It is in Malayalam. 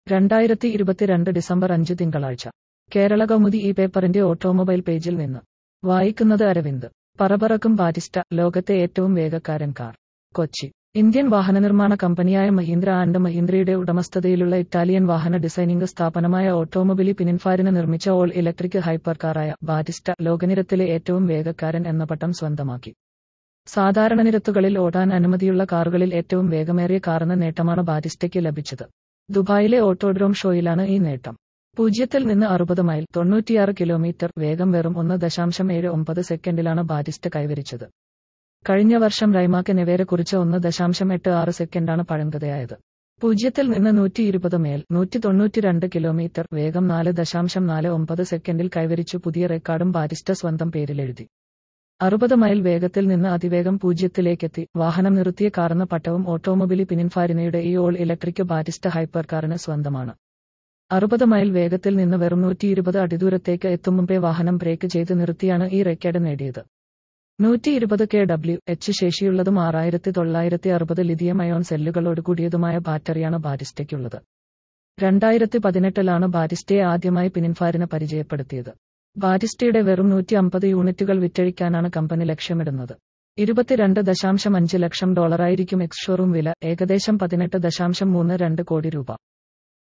രണ്ടായിരത്തി ഇരുപത്തിരണ്ട് ഡിസംബർ അഞ്ച് തിങ്കളാഴ്ച കേരള കൗമുദി ഈ പേപ്പറിന്റെ ഓട്ടോമൊബൈൽ പേജിൽ നിന്ന് വായിക്കുന്നത് അരവിന്ദ് പറപറക്കും ബാറ്റിസ്റ്റ ലോകത്തെ ഏറ്റവും വേഗക്കാരൻ കാർ കൊച്ചി ഇന്ത്യൻ വാഹന നിർമ്മാണ കമ്പനിയായ മഹീന്ദ്ര ആൻഡ് മഹീന്ദ്രയുടെ ഉടമസ്ഥതയിലുള്ള ഇറ്റാലിയൻ വാഹന ഡിസൈനിംഗ് സ്ഥാപനമായ ഓട്ടോമൊബിലി പിനിൻഫാരിന് നിർമ്മിച്ച ഓൾ ഇലക്ട്രിക് ഹൈപ്പർ കാറായ ബാറ്റിസ്റ്റ ലോകനിരത്തിലെ ഏറ്റവും വേഗക്കാരൻ എന്ന പട്ടം സ്വന്തമാക്കി സാധാരണ നിരത്തുകളിൽ ഓടാൻ അനുമതിയുള്ള കാറുകളിൽ ഏറ്റവും വേഗമേറിയ കാറെന്ന നേട്ടമാണ് ബാറ്റിസ്റ്റയ്ക്ക് ലഭിച്ചത് ദുബായിലെ ഓട്ടോഡ്രോം ഷോയിലാണ് ഈ നേട്ടം പൂജ്യത്തിൽ നിന്ന് അറുപത് മൈൽ തൊണ്ണൂറ്റിയാറ് കിലോമീറ്റർ വേഗം വെറും ഒന്ന് ദശാംശം ഏഴ് ഒമ്പത് സെക്കൻഡിലാണ് ബാറ്റിസ്റ്റ കൈവരിച്ചത് കഴിഞ്ഞ വർഷം റൈമാക്ക് നെവേരെ കുറിച്ച് ഒന്ന് ദശാംശം എട്ട് ആറ് സെക്കൻഡാണ് പഴങ്കതയായത് പൂജ്യത്തിൽ നിന്ന് നൂറ്റി ഇരുപത് മേൽ നൂറ്റി തൊണ്ണൂറ്റിരണ്ട് കിലോമീറ്റർ വേഗം നാല് ദശാംശം നാല് ഒമ്പത് സെക്കൻഡിൽ കൈവരിച്ചു പുതിയ റെക്കോർഡും ബാറ്റിസ്റ്റ സ്വന്തം പേരിലെഴുതി അറുപത് മൈൽ വേഗത്തിൽ നിന്ന് അതിവേഗം പൂജ്യത്തിലേക്കെത്തി വാഹനം നിർത്തിയ കാറെന്ന പട്ടവും ഓട്ടോമൊബിലി പിനിൻഫാരിനയുടെ ഈ ഓൾ ഇലക്ട്രിക് ബാറ്റിസ്റ്റ ഹൈപ്പർ കാറിന് സ്വന്തമാണ് അറുപത് മൈൽ വേഗത്തിൽ നിന്ന് വെറും നൂറ്റി ഇരുപത് അടി ദൂരത്തേക്ക് എത്തും മുമ്പേ വാഹനം ബ്രേക്ക് ചെയ്ത് നിർത്തിയാണ് ഈ റെക്കോർഡ് നേടിയത് നൂറ്റി ഇരുപത് കെ ഡബ്ല്യു എച്ച് ശേഷിയുള്ളതും ആറായിരത്തി തൊള്ളായിരത്തി അറുപത് ലിഥിയം അയോൺ സെല്ലുകളോട് കൂടിയതുമായ ബാറ്ററിയാണ് ബാറ്റിസ്റ്റയ്ക്കുള്ളത് രണ്ടായിരത്തി പതിനെട്ടിലാണ് ബാറ്റിസ്റ്റയെ ആദ്യമായി പിനിൻഫാരിന് പരിചയപ്പെടുത്തിയത് ബാറ്റിസ്റ്റയുടെ വെറും നൂറ്റി അമ്പത് യൂണിറ്റുകൾ വിറ്റഴിക്കാനാണ് കമ്പനി ലക്ഷ്യമിടുന്നത് ഇരുപത്തിരണ്ട് ദശാംശം അഞ്ച് ലക്ഷം ഡോളറായിരിക്കും എക്സ് ഷോറൂം വില ഏകദേശം പതിനെട്ട് ദശാംശം മൂന്ന് രണ്ട് കോടി രൂപ